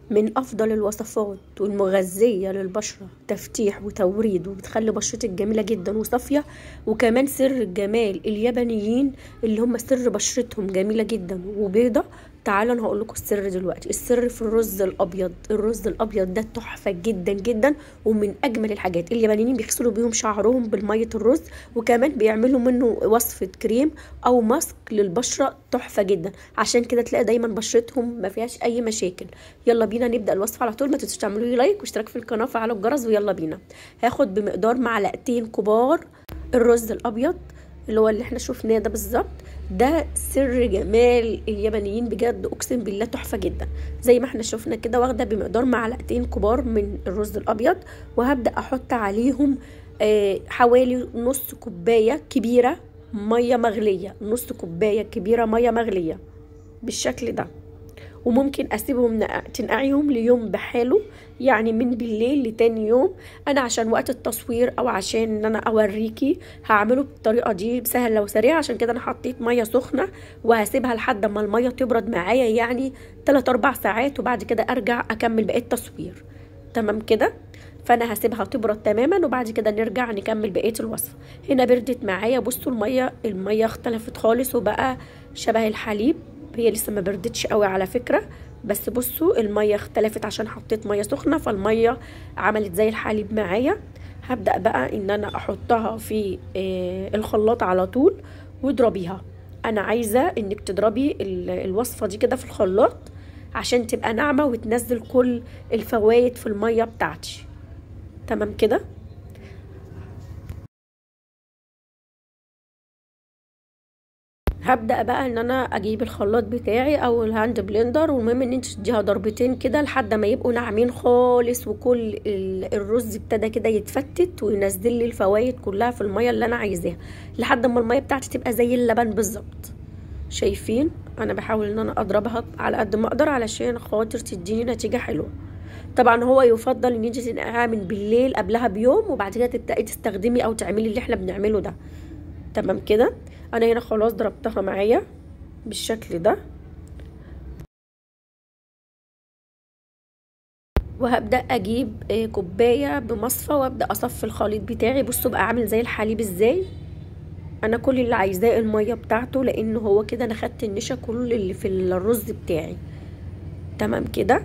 من افضل الوصفات والمغذيه للبشره تفتيح وتوريد وبتخلي بشرتك جميله جدا وصافيه وكمان سر الجمال اليابانيين اللي هم سر بشرتهم جميله جدا وبيضه تعالوا انا هقول لكم السر دلوقتي السر في الرز الابيض الرز الابيض ده تحفه جدا جدا ومن اجمل الحاجات اليابانيين بيغسلوا بيهم شعرهم بالميه الرز وكمان بيعملوا منه وصفه كريم او ماسك للبشره تحفه جدا عشان كده تلاقي دايما بشرتهم ما فيهاش اي مشاكل يلا بينا نبدا الوصفه على طول ما تنسوش تعملوا لي لايك واشتراك في القناه وفعلوا الجرس ويلا بينا هاخد بمقدار معلقتين كبار الرز الابيض اللي هو اللي احنا شفناه ده بالظبط ده سر جمال اليابانيين بجد اقسم بالله تحفه جدا زي ما احنا شفنا كده واخده بمقدار معلقتين كبار من الرز الابيض وهبدا احط عليهم آه حوالي نص كوبايه كبيره ميه مغليه نص كوبايه كبيره ميه مغليه بالشكل ده وممكن اسيبهم تنقعيهم ليوم بحاله يعني من بالليل لتاني يوم انا عشان وقت التصوير او عشان ان انا اوريكي هعمله بالطريقه دي سهله وسريعه عشان كده انا حطيت ميه سخنه وهسيبها لحد ما الميه تبرد معايا يعني 3 4 ساعات وبعد كده ارجع اكمل بقيه التصوير تمام كده فانا هسيبها تبرد تماما وبعد كده نرجع نكمل بقيه الوصفه هنا بردت معايا بصوا الميه الميه اختلفت خالص وبقى شبه الحليب هي لسه ما بردتش قوي على فكره بس بصوا الميه اختلفت عشان حطيت ميه سخنه فالميه عملت زي الحليب معايا هبدا بقى ان انا احطها في الخلاط على طول واضربيها انا عايزه انك تضربي الوصفه دي كده في الخلاط عشان تبقى ناعمه وتنزل كل الفوائد في الميه بتاعتي تمام كده هبدا بقى ان انا اجيب الخلاط بتاعي او الهاند بلندر والمهم ان انت تديها ضربتين كده لحد ما يبقوا ناعمين خالص وكل الرز ابتدى كده يتفتت وينزل لي الفوائد كلها في الميه اللي انا عايزاها لحد ما الميه بتاعتي تبقى زي اللبن بالظبط شايفين انا بحاول ان انا اضربها على قد ما اقدر علشان خاطر تديني نتيجه حلوه طبعا هو يفضل ان انت تنقعيها من بالليل قبلها بيوم وبعد كده تبداي تستخدمي او تعملي اللي احنا بنعمله ده تمام كده انا هنا خلاص ضربتها معايا بالشكل ده وهبدا اجيب كوبايه بمصفى وابدا اصفي الخليط بتاعي بصوا بقى عامل زي الحليب ازاي انا كل اللي عايزاه الميه بتاعته لان هو كده انا خدت النشا كل اللي في الرز بتاعي تمام كده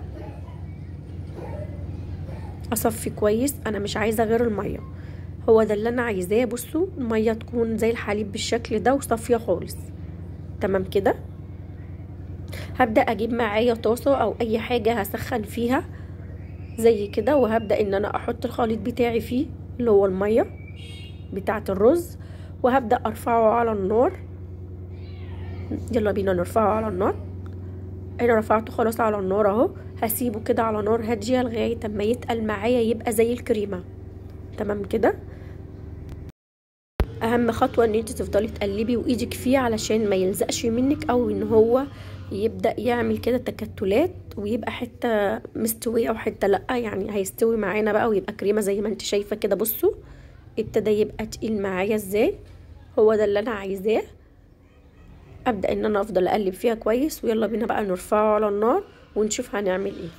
اصفي كويس انا مش عايزه غير الميه هو ده اللي انا عايزاه بصوا الميه تكون زي الحليب بالشكل ده وصافيه خالص تمام كده هبدا اجيب معايا طاسه او اي حاجه هسخن فيها زي كده وهبدا ان انا احط الخليط بتاعي فيه اللي هو الميه بتاعه الرز وهبدا ارفعه على النار يلا بينا نرفعه على النار انا رفعته خلاص على النار اهو هسيبه كده على نار هاديه لغايه اما يتقل معايا يبقى زي الكريمه تمام كده اهم خطوه ان انت تفضلي تقلبي وايدك فيه علشان ما يلزقش منك او ان هو يبدا يعمل كده تكتلات ويبقى حته مستويه وحته لا يعني هيستوي معانا بقى ويبقى كريمه زي ما انت شايفه كده بصوا ابتدى يبقى تقيل معايا ازاي هو ده اللي انا عايزاه ابدا ان انا افضل اقلب فيها كويس ويلا بينا بقى نرفعه على النار ونشوف هنعمل ايه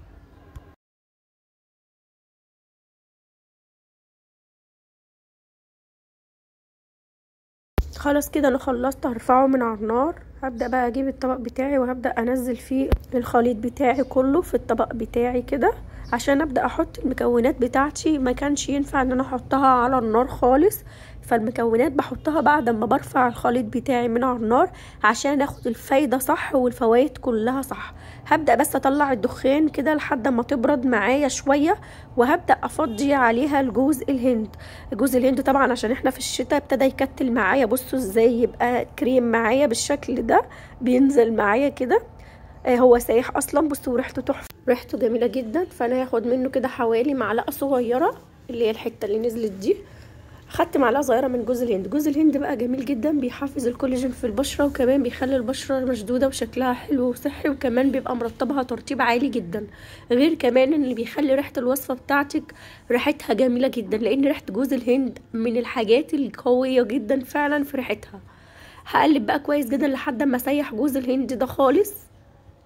خلاص كده انا خلصت هرفعه من على النار هبدا بقى اجيب الطبق بتاعي وهبدا انزل فيه الخليط بتاعي كله في الطبق بتاعي كده عشان ابدا احط المكونات بتاعتي ما كانش ينفع ان انا احطها على النار خالص فالمكونات بحطها بعد ما برفع الخليط بتاعي من على النار عشان اخد الفايدة صح والفوائد كلها صح هبدأ بس اطلع الدخان كده لحد ما تبرد معايا شوية وهبدأ افضي عليها الجوز الهند جوز الهند طبعا عشان احنا في الشتاء ابتدى يكتل معايا بصوا ازاي يبقى كريم معايا بالشكل ده بينزل معايا كده هو سايح اصلا بصوا ريحته تحفه ريحته جميله جدا فانا هاخد منه كده حوالي معلقه صغيره اللي هي الحته اللي نزلت دي خدت معلقه صغيره من جوز الهند جوز الهند بقى جميل جدا بيحفز الكولاجين في البشره وكمان بيخلي البشره مشدوده وشكلها حلو وصحي وكمان بيبقى مرطبها ترطيب عالي جدا غير كمان ان اللي بيخلي ريحه الوصفه بتاعتك ريحتها جميله جدا لان ريحه جوز الهند من الحاجات القويه جدا فعلا في ريحتها هقلب بقى كويس جدا لحد ما اسيح جوز الهند ده خالص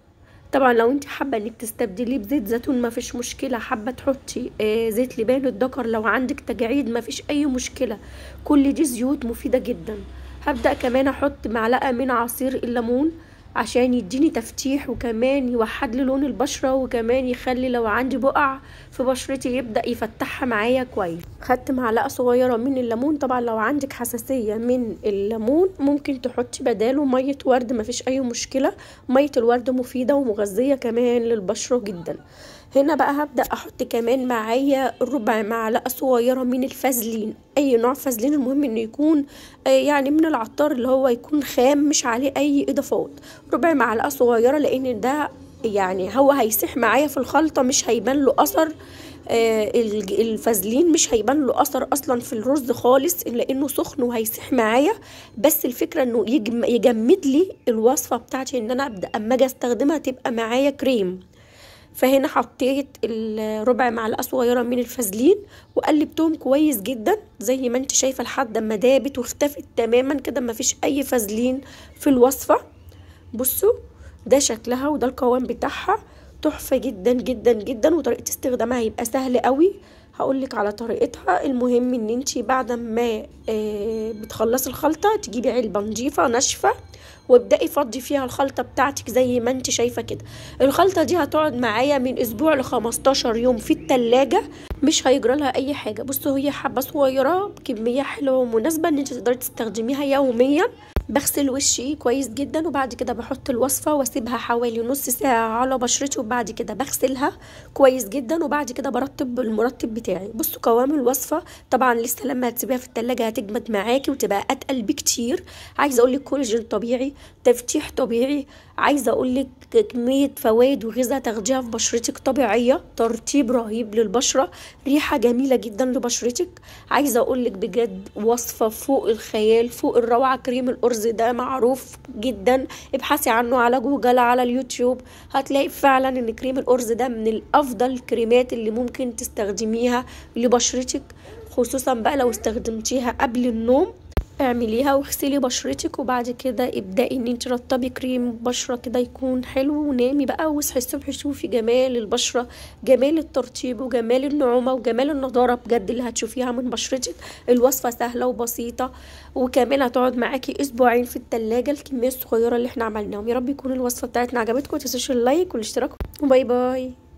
طبعا لو انت حابه انك تستبدليه بزيت زيتون ما فيش مشكله حابه تحطي آه زيت لبان الذكر لو عندك تجاعيد ما فيش اي مشكله كل دي زيوت مفيده جدا هبدا كمان احط معلقه من عصير الليمون عشان يديني تفتيح وكمان يوحد لي لون البشره وكمان يخلي لو عندي بقع في بشرتي يبدا يفتحها معايا كويس خدت معلقه صغيره من الليمون طبعا لو عندك حساسيه من الليمون ممكن تحطي بداله ميه ورد مفيش اي مشكله ميه الورد مفيده ومغذيه كمان للبشره جدا هنا بقى هبدا احط كمان معايا ربع معلقه صغيره من الفازلين اي نوع فازلين المهم انه يكون يعني من العطار اللي هو يكون خام مش عليه اي اضافات ربع معلقه صغيره لان ده يعني هو هيسيح معايا في الخلطه مش هيبان له اثر آه الفازلين مش هيبان له اثر اصلا في الرز خالص لانه سخن وهيسيح معايا بس الفكره انه يجمد لي الوصفه بتاعتي ان انا ابدا اما اجي استخدمها تبقى معايا كريم فهنا حطيت ربع معلقه صغيره من الفازلين وقلبتهم كويس جدا زي ما انت شايفه لحد ما دابت واختفت تماما كده ما فيش اي فازلين في الوصفه بصوا ده شكلها وده القوام بتاعها تحفه جدا جدا جدا وطريقه استخدامها هيبقى سهل قوي هقولك على طريقتها المهم ان انت بعد ما آه بتخلصي الخلطه تجيبي علبه نظيفه ناشفه وابدأي فضي فيها الخلطة بتاعتك زي ما انت شايفة كده الخلطة دي هتقعد معايا من اسبوع ل 15 يوم في التلاجة مش هيجرى لها اي حاجة بصوا هي حبة صغيرة بكمية حلوة ومناسبة ان انت تقدري تستخدميها يوميا بغسل وشي كويس جدا وبعد كده بحط الوصفة واسيبها حوالي نص ساعة على بشرتي وبعد كده بغسلها كويس جدا وبعد كده برطب المرطب بتاعي بصوا قوام الوصفة طبعا لسه لما هتسيبيها في التلاجة هتجمد معاكي وتبقى اتقل بكتير عايزة اقولك كولاجين طبيعي تفتيح طبيعي عايزة اقولك كمية فوائد وغذاء تاخديها في بشرتك طبيعية ترطيب رهيب للبشرة ريحة جميلة جدا لبشرتك عايزة اقولك بجد وصفة فوق الخيال فوق الروعة كريم الأرز ده معروف جدا ابحثي عنه على جوجل على اليوتيوب هتلاقي فعلا ان كريم الأرز ده من الأفضل الكريمات اللي ممكن تستخدميها لبشرتك خصوصا بقى لو استخدمتيها قبل النوم اعمليها واغسلي بشرتك وبعد كده ابدأي ان انت رطبي كريم بشرة كده يكون حلو ونامي بقى واصحي الصبح شوفي جمال البشرة جمال الترطيب وجمال النعومة وجمال النضارة بجد اللي هتشوفيها من بشرتك الوصفة سهلة وبسيطة وكمان هتقعد معاكي اسبوعين في التلاجة الكمية الصغيرة اللي احنا عملناهم يا رب يكون الوصفة بتاعتنا عجبتكم متنسوش اللايك والاشتراك وباي باي